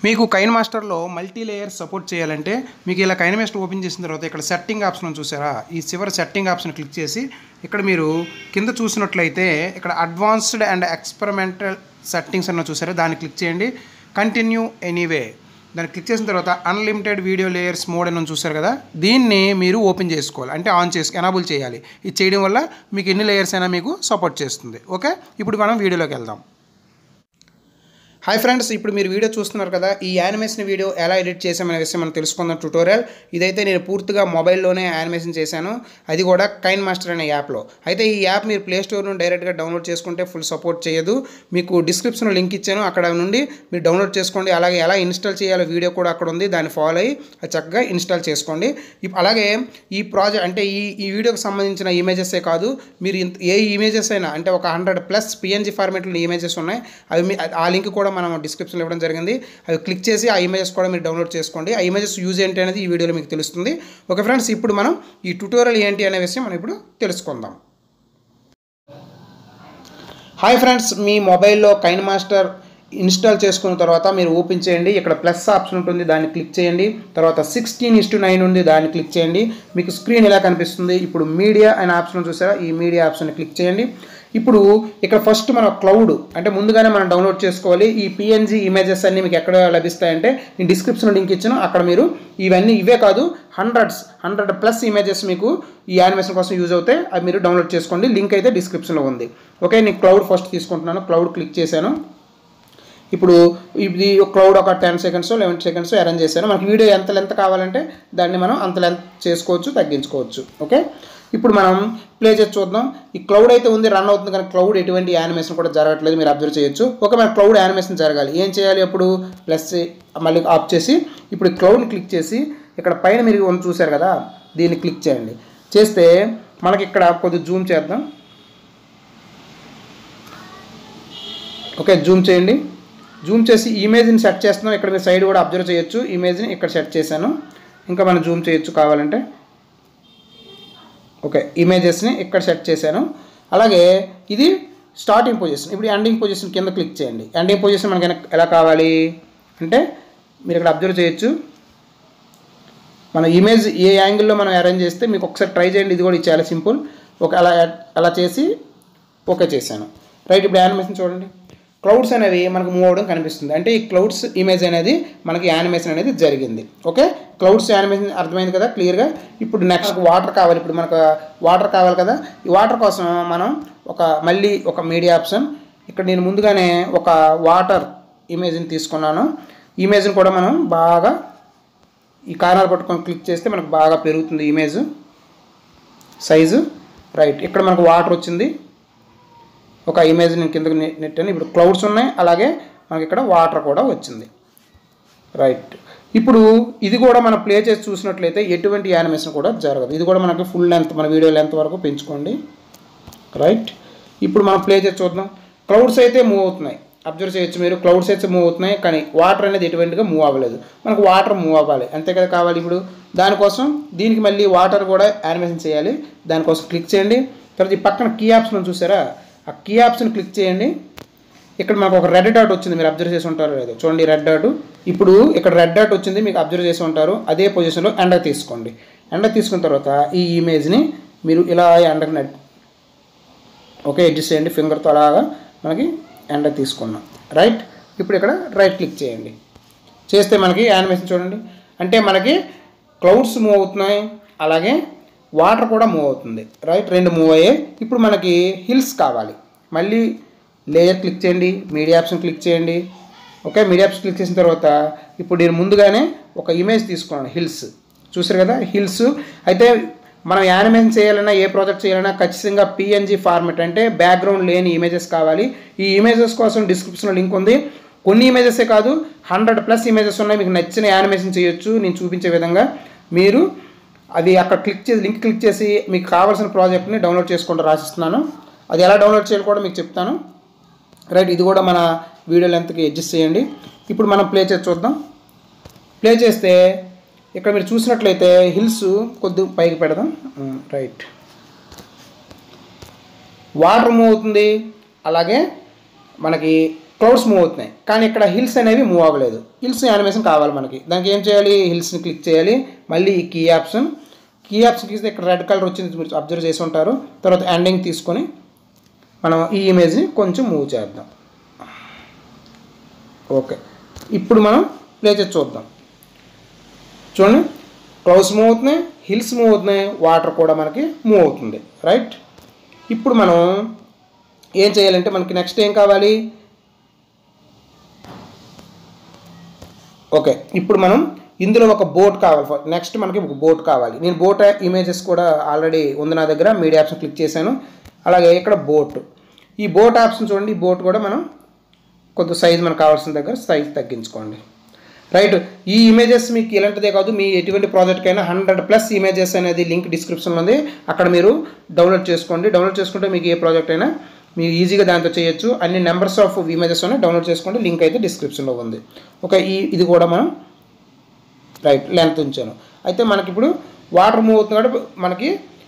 మీకు కైన్ మాస్టర్లో మల్టీ లేయర్ సపోర్ట్ చేయాలంటే మీకు ఇలా కైన్ మాస్టర్ ఓపెన్ చేసిన తర్వాత ఇక్కడ సెట్టింగ్ ఆప్షన్ చూసారా ఈ చివరి సెట్టింగ్ ఆప్షన్ క్లిక్ చేసి ఇక్కడ మీరు కింద చూసినట్లయితే ఇక్కడ అడ్వాన్స్డ్ అండ్ ఎక్స్పెరిమెంటల్ సెట్టింగ్స్ అన్న చూసారా దాన్ని క్లిక్ చేయండి కంటిన్యూ ఎనీవే దాన్ని క్లిక్ చేసిన తర్వాత అన్లిమిటెడ్ వీడియో లేయర్స్ మోడ్ అని చూసారు కదా దీన్ని మీరు ఓపెన్ చేసుకోవాలి అంటే ఆన్ చేసి ఎనాబుల్ చేయాలి ఇది చేయడం వల్ల మీకు ఎన్ని లేయర్స్ అయినా మీకు సపోర్ట్ చేస్తుంది ఓకే ఇప్పుడు మనం వీడియోలోకి వెళ్దాం హాయ్ ఫ్రెండ్స్ ఇప్పుడు మీరు వీడియో చూస్తున్నారు కదా ఈ యానిమేషన్ వీడియో ఎలా ఎడిట్ చేసామనే విషయం మనం తెలుసుకుందాం ట్యూటోరియల్ ఇదైతే నేను పూర్తిగా మొబైల్లోనే యానిమేషన్ చేశాను అది కూడా కైన్ మాస్టర్ అనే యాప్లో అయితే ఈ యాప్ మీరు ప్లే స్టోర్ నుండి డైరెక్ట్గా డౌన్లోడ్ చేసుకుంటే ఫుల్ సపోర్ట్ చేయదు మీకు డిస్క్రిప్షన్లో లింక్ ఇచ్చాను అక్కడ నుండి మీరు డౌన్లోడ్ చేసుకోండి అలాగే ఎలా ఇన్స్టాల్ చేయాలో వీడియో కూడా అక్కడ ఉంది దాన్ని ఫాలో అయ్యి అది చక్కగా ఇన్స్టాల్ చేసుకోండి ఇప్- అలాగే ఈ ప్రాజెక్ట్ అంటే ఈ ఈ వీడియోకి సంబంధించిన ఇమేజెసే కాదు మీరు ఇంత- ఏ ఇమేజెస్ అయినా అంటే ఒక హండ్రెడ్ ప్లస్ పిఎన్జీ ఫార్మేట్లో ఇమేజెస్ ఉన్నాయి అవి మీ ఆ లింక్ కూడా మనం డిస్క్రిప్షన్లో ఇవ్వడం జరిగింది అవి క్లిక్ చేసి ఆ ఇమేజెస్ కూడా మీరు డౌన్లోడ్ చేసుకోండి ఆ ఇమేజెస్ యూజ్ ఏంటి అనేది ఈ వీడియోలో మీకు తెలుస్తుంది ఓకే ఫ్రెండ్స్ ఇప్పుడు మనం ఈ ట్యూటోరియల్ ఏంటి అనే విషయం మనం ఇప్పుడు తెలుసుకుందాం హాయ్ ఫ్రెండ్స్ మీ మొబైల్లో కైన్ మాస్టర్ ఇన్స్టాల్ చేసుకున్న తర్వాత మీరు ఓపెన్ చేయండి ఇక్కడ ప్లస్ ఆప్షన్ ఉంటుంది దాన్ని క్లిక్ చేయండి తర్వాత సిక్స్టీన్ ఇస్ టు నైన్ ఉంది దాన్ని క్లిక్ చేయండి మీకు స్క్రీన్ ఎలా కనిపిస్తుంది ఇప్పుడు మీడియా అనే ఆప్షన్ చూసారా ఈ మీడియా ఆప్షన్ క్లిక్ చేయండి ఇప్పుడు ఇక్కడ ఫస్ట్ మన క్లౌడ్ అంటే ముందుగానే మనం డౌన్లోడ్ చేసుకోవాలి ఈ పిఎన్జీ ఇమేజెస్ అన్ని మీకు ఎక్కడ లభిస్తాయంటే నేను డిస్క్రిప్షన్లో లింక్ ఇచ్చాను అక్కడ మీరు ఇవన్నీ ఇవే కాదు హండ్రెడ్స్ హండ్రెడ్ ప్లస్ ఇమేజెస్ మీకు ఈ యానిమేషన్ కోసం యూజ్ అవుతాయి అవి మీరు డౌన్లోడ్ చేసుకోండి లింక్ అయితే డిస్క్రిప్షన్లో ఉంది ఓకే నేను క్లౌడ్ ఫస్ట్ తీసుకుంటున్నాను క్లౌడ్ క్లిక్ చేశాను ఇప్పుడు ఇది క్లౌడ్ ఒక ten seconds eleven seconds arrange చేశాను మనకి వీడియో ఎంత లెంత్ కావాలంటే దాన్ని మనం అంత లెంత్ చేసుకోవచ్చు తగ్గించుకోవచ్చు ఓకే ఇప్పుడు మనం ప్లే చేసి చూద్దాం ఈ క్లౌడ్ అయితే ఉంది రన్ అవుతుంది కానీ క్లౌడ్ ఎటువంటి యానిమేషన్ కూడా జరగట్లేదు మీరు అబ్జర్వ్ చేయొచ్చు ఓకే మన క్లౌడ్ యానిమేషన్ జరగాలి ఏం చేయాలి అప్పుడు ప్లస్ మళ్ళీ ఆఫ్ చేసి ఇప్పుడు ఈ క్లౌడ్ని క్లిక్ చేసి ఇక్కడ పైన మీరు ఉన్న చూశారు కదా దీన్ని క్లిక్ చేయండి చేస్తే మనకి ఇక్కడ కొద్దిగా జూమ్ చేద్దాం ఓకే జూమ్ చేయండి జూమ్ చేసి ఇమేజ్ని సెట్ చేస్తున్నాం ఇక్కడ మీరు సైడ్ కూడా అబ్జర్వ్ చేయొచ్చు ఇమేజ్ని ఇక్కడ సెట్ చేశాను ఇంకా మనం జూమ్ చేయొచ్చు కావాలంటే ఓకే ఇమేజెస్ని ఇక్కడ సెట్ చేశాను అలాగే ఇది స్టార్టింగ్ పొజిషన్ ఇప్పుడు ఎండింగ్ పొజిషన్ కింద క్లిక్ చేయండి ఎండింగ్ పొజిషన్ మనకి ఎలా- ఎలా కావాలి అంటే మీరు ఇక్కడ అబ్జర్వ్ చేయొచ్చు మన ఇమేజ్ ఏ యాంగిల్లో మనం అరేంజ్ చేస్తే మీకు ఒకసారి ట్రై చేయండి ఇది కూడా ఇది చాలా సింపుల్ ఒక అలా అలా చేసి ఓకే చేశాను రైట్ ఇప్పుడు యానిమేషన్ చూడండి క్లౌడ్స్ అనేవి మనకు మూవ్ అవ్వడం కనిపిస్తుంది అంటే ఈ క్లౌడ్స్ ఇమేజ్ అనేది మనకి యానిమేషన్ అనేది జరిగింది ఓకే క్లౌడ్స్ యానిమేషన్ అర్థమైంది కదా క్లియర్గా ఇప్పుడు నెక్స్ట్ వాటర్ కావాలి ఇప్పుడు మనకు వాటర్ కావాలి కదా ఈ వాటర్ కోసం మనం ఒక మళ్ళీ ఒక మీడియా ఆప్షన్ ఇక్కడ నేను ముందుగానే ఒక వాటర్ ఇమేజ్ని తీసుకున్నాను ఇమేజ్ని కూడా మనం బాగా ఈ కార్నర్ పట్టుకొని క్లిక్ చేస్తే మనకు బాగా పెరుగుతుంది ఇమేజ్ సైజు రైట్ ఇక్కడ మనకు వాటర్ వచ్చింది ఒక ఇమేజ్ నేను కిందకి నె- నెట్టాను ఇప్పుడు క్లౌడ్స్ ఉన్నాయి అలాగే మనకి ఇక్కడ వాటర్ కూడా వచ్చింది రైట్ ఇప్పుడు ఇది కూడా మనం ప్లే చేసి చూసినట్లయితే ఎటువంటి యానిమేషన్ కూడా జరగదు ఇది కూడా మనకి ఫుల్ లెంత్ మన వీడియో లెంత్ వరకు పెంచుకోండి రైట్ ఇప్పుడు మనం ప్లే చేసి చూద్దాం క్లౌడ్స్ అయితే మూవ్ అవుతున్నాయి అబ్జర్వ్ చేయొచ్చు మీరు క్లౌడ్స్ అయితే మూవ్ అవుతున్నాయి కానీ వాటర్ అనేది ఎటువంటిగా మూవ్ అవ్వలేదు మనకు వాటర్ మూవ్ అవ్వాలి అంతే కదా కావాలి ఇప్పుడు దానికోసం దీనికి మళ్ళీ వాటర్ కూడా యానిమేషన్ చేయాలి దానికోసం క్లిక్ చేయండి తర్వాత ఈ పక్కన కీ ఆప్షన్ చూసారా ఆ కీ ఆప్షన్ క్లిక్ చేయండి ఇక్కడ మనకు ఒక రెడ్ డాట్ వచ్చింది మీరు అబ్జర్వ్ చేసి ఉంటారో లేదో చూడండి రెడ్ డాట్ ఇప్పుడు ఇక్కడ రెడ్ డాట్ వచ్చింది మీకు అబ్జర్వ్ చేసి ఉంటారు అదే పొజిషన్లో ఎండ తీసుకోండి ఎండ తీసుకున్న తర్వాత ఈ ఇమేజ్ని మీరు ఇలా ఎండకు నెట్ ఓకే అడ్జస్ట్ చేయండి ఫింగర్తో అలాగా మనకి ఎండ తీసుకున్నాం రైట్ ఇప్పుడు ఇక్కడ రైట్ క్లిక్ చేయండి చేస్తే మనకి యానిమేషన్ చూడండి అంటే మనకి క్లౌడ్స్ మూవ్ అవుతున్నాయి అలాగే వాటర్ కూడా మూవ్ అవుతుంది రైట్ రెండు మూవ్ అయ్యాయి ఇప్పుడు మనకి హిల్స్ కావాలి మళ్ళీ లేయర్ క్లిక్ చేయండి మీడియా ఆప్షన్ క్లిక్ చేయండి ఓకే మీడియా ఆప్షన్ క్లిక్ చేసిన తర్వాత ఇప్పుడు నేను ముందుగానే ఒక ఇమేజ్ తీసుకున్నాను హిల్స్ చూసారు కదా హిల్స్ అయితే మనం యానిమేషన్ చేయాలన్నా ఏ ప్రాజెక్ట్ చేయాలన్నా ఖచ్చితంగా పిఎన్జీ ఫార్మెట్ అంటే బ్యాక్గ్రౌండ్ లేని ఇమేజెస్ కావాలి ఈ ఇమేజెస్ కోసం డిస్క్రిప్షన్లో లింక్ ఉంది కొన్ని ఇమేజెసే కాదు హండ్రెడ్ ప్లస్ ఇమేజెస్ ఉన్నాయి మీకు నచ్చిన యానిమేషన్ చేయొచ్చు నేను చూపించే విధంగా మీరు అది అక్కడ క్లిక్ చేసి లింక్ క్లిక్ చేసి మీకు కావాల్సిన ప్రాజెక్ట్ని డౌన్లోడ్ చేసుకుంటూ రాసిస్తున్నాను అది ఎలా డౌన్లోడ్ చేయాలి కూడా మీకు చెప్తాను రైట్ ఇది కూడా మన వీడియో లెంత్కి అడ్జస్ట్ చేయండి ఇప్పుడు మనం ప్లే చేసి చూద్దాం ప్లే చేస్తే ఇక్కడ మీరు చూసినట్లయితే హిల్స్ కొద్ది పైకి పెడదాం ఉమ్, రైట్ వాటర్ మూవ్ అవుతుంది అలాగే మనకి క్లౌడ్స్ మూవ్ అవుతున్నాయి కానీ ఇక్కడ హిల్స్ అనేవి మూవ్ అవ్వలేదు హిల్స్ యానిమేషన్ కావాలి మనకి దానికి ఏం చేయాలి హిల్స్ని క్లిక్ చేయాలి మళ్ళీ ఈ కీ ఆప్షన్ కీ ఆప్షన్ తీస్తే ఇక్కడ రెడ్ కలర్ వచ్చింది మీరు అబ్జర్వ్ చేసి ఉంటారు తర్వాత ఎండింగ్ తీసుకొని మనం ఈ ఇమేజ్ని కొంచెం మూవ్ చేద్దాం ఓకే ఇప్పుడు మనం ప్లే చేసి చూద్దాం చూడండి క్లౌడ్స్ మూవ్ అవుతున్నాయి హిల్స్ మూవ్ అవుతున్నాయి వాటర్ కూడా మనకి మూవ్ అవుతుంది రైట్ ఇప్పుడు మనం ఏం చేయాలంటే మనకి నెక్స్ట్ ఏం కావాలి ఓకే ఇప్పుడు మనం ఇందులో ఒక బోట్ కావాలి నెక్స్ట్ మనకి ఒక బోట్ కావాలి నేను బోట్ ఇమేజెస్ కూడా ఆల్రెడీ ఉంది నా దగ్గర మీడియా ఆప్షన్ క్లిక్ చేశాను అలాగే ఇక్కడ బోట్ ఈ బోట్ ఆప్షన్ చూడండి ఈ బోట్ కూడా మనం కొంత సైజ్ మనకు కావాల్సిన దగ్గర సైజ్ తగ్గించుకోండి రైట్ ఈ ఇమేజెస్ మీకు ఇలాంటిదే కాదు మీ ఎటువంటి ప్రాజెక్ట్ అయినా హండ్రెడ్ ప్లస్ ఇమేజెస్ అనేది లింక్ డిస్క్రిప్షన్లో ఉంది అక్కడ మీరు డౌన్లోడ్ చేసుకోండి డౌన్లోడ్ చేసుకుంటే మీకు ఏ ప్రాజెక్ట్ అయినా మీరు ఈజీగా దాంతో చేయొచ్చు అన్ని నెంబర్స్ ఆఫ్ ఇమేజెస్ ఉన్నాయి డౌన్లోడ్ చేసుకోండి లింక్ అయితే డిస్క్రిప్షన్లో ఉంది ఓకే ఈ ఇది కూడా మనం రైట్ లెంత్ ఉంచాను అయితే మనకి ఇప్పుడు వాటర్ మూవ్ అవుతుంది కాబట్టి మనకి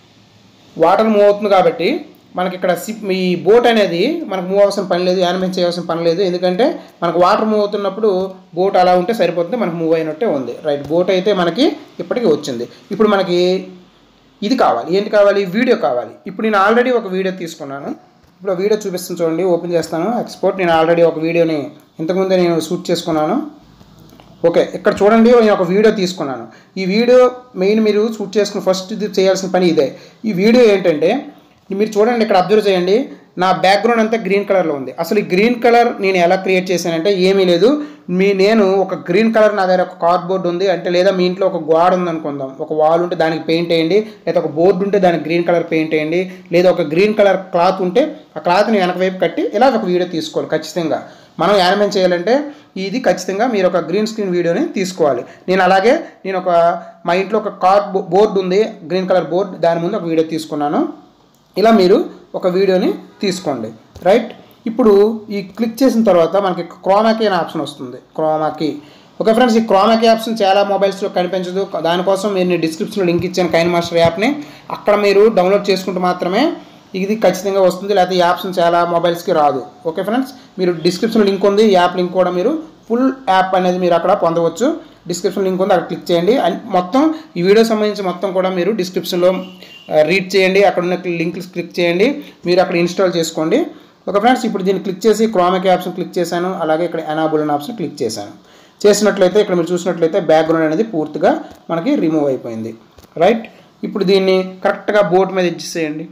వాటర్ మూవ్ అవుతుంది కాబట్టి మనకి ఇక్కడ సిప్ ఈ బోట్ అనేది మనకు మూవ్ అవసరం పని లేదు యానిమేట్ చేయాల్సిన పని లేదు ఎందుకంటే మనకు వాటర్ మూవ్ అవుతున్నప్పుడు బోట్ అలా ఉంటే సరిపోతుంది మనకు మూవ్ అయినట్టే ఉంది రైట్ బోట్ అయితే మనకి ఇప్పటికీ వచ్చింది ఇప్పుడు మనకి ఇది కావాలి ఏంటి కావాలి వీడియో కావాలి ఇప్పుడు నేను ఆల్రెడీ ఒక వీడియో తీసుకున్నాను ఇప్పుడు వీడియో చూపిస్తాను చూడండి ఓపెన్ చేస్తాను ఎక్స్పోర్ట్ నేను ఆల్రెడీ ఒక వీడియోని ఇంతకుముందే నేను షూట్ చేసుకున్నాను ఓకే ఇక్కడ చూడండి నేను ఒక వీడియో తీసుకున్నాను ఈ వీడియో మెయిన్ మీరు షూట్ చేసుకుని ఫస్ట్ ఇది చేయాల్సిన పని ఇదే ఈ వీడియో ఏంటంటే మీరు చూడండి ఇక్కడ అబ్జర్వ్ చేయండి నా బ్యాక్గ్రౌండ్ అంతా గ్రీన్ కలర్లో ఉంది అసలు ఈ గ్రీన్ కలర్ నేను ఎలా క్రియేట్ చేశానంటే ఏమీ లేదు మీ నేను ఒక గ్రీన్ కలర్ నా దగ్గర ఒక కార్డ్బోర్డ్ ఉంది అంటే లేదా మీ ఇంట్లో ఒక గోడ ఉంది అనుకుందాం ఒక వాల్ ఉంటే దానికి పెయింట్ వేయండి లేదా ఒక బోర్డు ఉంటే దానికి గ్రీన్ కలర్ పెయింట్ వేయండి లేదా ఒక గ్రీన్ కలర్ క్లాత్ ఉంటే ఆ క్లాత్ని వెనక వైపు కట్టి ఇలా ఒక వీడియో తీసుకోవాలి ఖచ్చితంగా మనం యానిమేట్ చేయాలంటే ఇది ఖచ్చితంగా మీరు ఒక గ్రీన్ స్క్రీన్ వీడియోని తీసుకోవాలి నేను అలాగే నేను ఒక మా ఇంట్లో ఒక కార్డ్ బోర్డు ఉంది గ్రీన్ కలర్ బోర్డు దాని ముందు ఒక వీడియో తీసుకున్నాను ఇలా మీరు ఒక వీడియోని తీసుకోండి రైట్ ఇప్పుడు ఈ క్లిక్ చేసిన తర్వాత మనకి క్రోమాకీ అనే ఆప్షన్ వస్తుంది క్రోమాకీ ఓకే ఫ్రెండ్స్ ఈ క్రోమాకీ ఆప్షన్ చాలా మొబైల్స్లో కనిపించదు దానికోసం మీరు నేను డిస్క్రిప్షన్లో లింక్ ఇచ్చాను కైన్ మాస్టర్ యాప్ని అక్కడ మీరు డౌన్లోడ్ చేసుకుంటే మాత్రమే ఇది ఖచ్చితంగా వస్తుంది లేకపోతే ఈ ఆప్షన్ చాలా మొబైల్స్కి రాదు ఓకే ఫ్రెండ్స్ మీరు డిస్క్రిప్షన్లో లింక్ ఉంది ఈ యాప్ లింక్ కూడా మీరు ఫుల్ యాప్ అనేది మీరు అక్కడ పొందవచ్చు డిస్క్రిప్షన్ లింక్ ఉంది అక్కడ క్లిక్ చేయండి అండ్ మొత్తం ఈ వీడియో సంబంధించి మొత్తం కూడా మీరు డిస్క్రిప్షన్లో రీడ్ చేయండి అక్కడ ఉన్న లింక్ క్లిక్ చేయండి మీరు అక్కడ ఇన్స్టాల్ చేసుకోండి ఓకే ఫ్రెండ్స్ ఇప్పుడు దీన్ని క్లిక్ చేసి క్రోమాకి ఆప్షన్ క్లిక్ చేశాను అలాగే ఇక్కడ ఎనాబుల్ అనే ఆప్షన్ క్లిక్ చేశాను చేసినట్లయితే ఇక్కడ మీరు చూసినట్లయితే బ్యాక్గ్రౌండ్ అనేది పూర్తిగా మనకి రిమూవ్ అయిపోయింది రైట్ ఇప్పుడు దీన్ని కరెక్ట్గా బోర్డు మీద ఇచ్చేసేయండి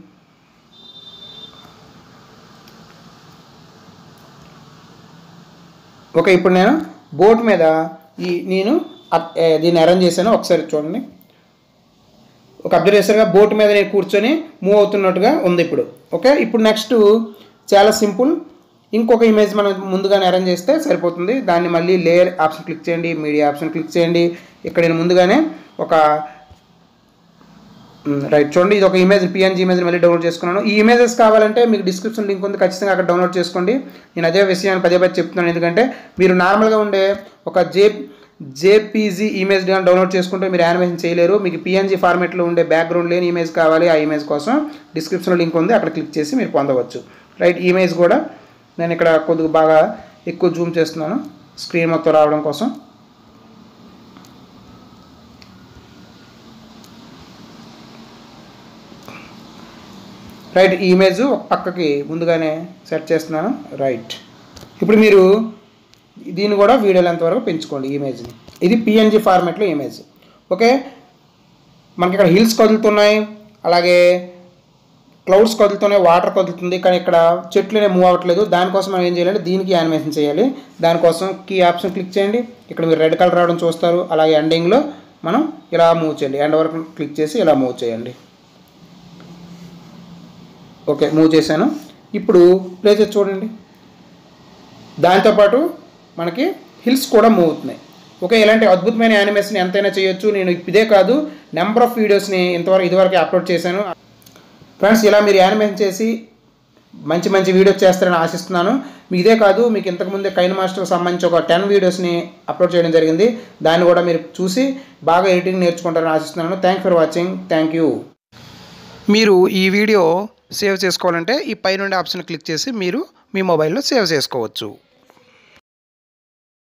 ఓకే ఇప్పుడు నేను బోట్ మీద ఈ నేను అప్- ఏ, దీన్ని అరేంజ్ చేశాను ఒకసారి చూడండి ఒక అబ్జర్వ్ చేశారుగా బోట్ మీద నేను కూర్చొని మూవ్ అవుతున్నట్టుగా ఉంది ఇప్పుడు ఓకే ఇప్పుడు నెక్స్ట్ చాలా సింపుల్ ఇంకొక ఇమేజ్ మనం ముందుగానే అరేంజ్ చేస్తే సరిపోతుంది దాన్ని మళ్ళీ లేయర్ ఆప్షన్ క్లిక్ చేయండి మీడియా ఆప్షన్ క్లిక్ చేయండి ఇక్కడ నేను ముందుగానే ఒక రైట్ చూడండి ఇది ఒక ఇమేజ్ పిఎన్జీ ఇమేజ్ మళ్ళీ డౌన్లోడ్ చేసుకున్నాను ఈ ఇమేజెస్ కావాలంటే మీకు డిస్క్రిప్షన్ లింక్ ఉంది ఖచ్చితంగా అక్కడ డౌన్లోడ్ చేసుకోండి నేను అదే విషయాన్ని పదే పదే చెప్తున్నాను ఎందుకంటే మీరు నార్మల్గా ఉండే ఒక జే జేపీజీ ఇమేజ్ డౌన్లోడ్ చేసుకుంటే మీరు యానిమేషన్ చేయలేరు మీకు పిఎన్జీ ఫార్మేట్లో ఉండే బ్యాక్గ్రౌండ్ లేని ఇమేజ్ కావాలి ఆ ఇమేజ్ కోసం డిస్క్రిప్షన్లో లింక్ ఉంది అక్కడ క్లిక్ చేసి మీరు పొందవచ్చు రైట్ ఈ ఇమేజ్ కూడా నేను ఇక్కడ కొద్దిగా బాగా ఎక్కువ జూమ్ చేస్తున్నాను స్క్రీన్ మొత్తం రావడం కోసం రైట్ ఈ ఇమేజ్ ఒక పక్కకి ముందుగానే సెట్ చేస్తున్నాను రైట్ ఇప్పుడు మీరు దీన్ని కూడా వీడియో లెంత్ వరకు పెంచుకోండి ఈ ఇమేజ్ని ఇది పిఎన్జి ఫార్మాట్లో ఇమేజ్ ఓకే మనకి ఇక్కడ హిల్స్ కదులుతున్నాయి అలాగే క్లౌడ్స్ కదులుతున్నాయి వాటర్ కదులుతుంది కానీ ఇక్కడ చెట్లునే మూవ్ అవ్వట్లేదు దానికోసం మనం ఏం చేయాలంటే దీనికి యానిమేషన్ చేయాలి దానికోసం కీ ఆప్షన్ క్లిక్ చేయండి ఇక్కడ మీరు రెడ్ కలర్ రావడం చూస్తారు అలాగే ఎండింగ్లో మనం ఇలా మూవ్ చేయండి ఎండ్ వరకు క్లిక్ చేసి ఇలా మూవ్ చేయండి ఓకే మూవ్ చేశాను ఇప్పుడు ప్లే చేసి చూడండి దాంతోపాటు మనకి హిల్స్ కూడా మూవ్ అవుతున్నాయి ఓకే ఇలాంటి అద్భుతమైన యానిమేషన్ ఎంతైనా చేయొచ్చు నేను ఇదే కాదు నెంబర్ ఆఫ్ వీడియోస్ని ఇంతవరకు ఇదివరకు అప్లోడ్ చేశాను ఫ్రెండ్స్ ఇలా మీరు యానిమేషన్ చేసి మంచి మంచి వీడియోస్ చేస్తారని ఆశిస్తున్నాను మీకు ఇదే కాదు మీకు ఇంతకుముందే కైన్ మాస్టర్కి సంబంధించి ఒక టెన్ వీడియోస్ని అప్లోడ్ చేయడం జరిగింది దాన్ని కూడా మీరు చూసి బాగా ఎడిటింగ్ నేర్చుకుంటారని ఆశిస్తున్నాను thank for watching thank you మీరు ఈ వీడియో సేవ్ చేసుకోవాలంటే ఈ పైనుండి ఆప్షన్ క్లిక్ చేసి మీరు మీ మొబైల్లో సేవ్ చేసుకోవచ్చు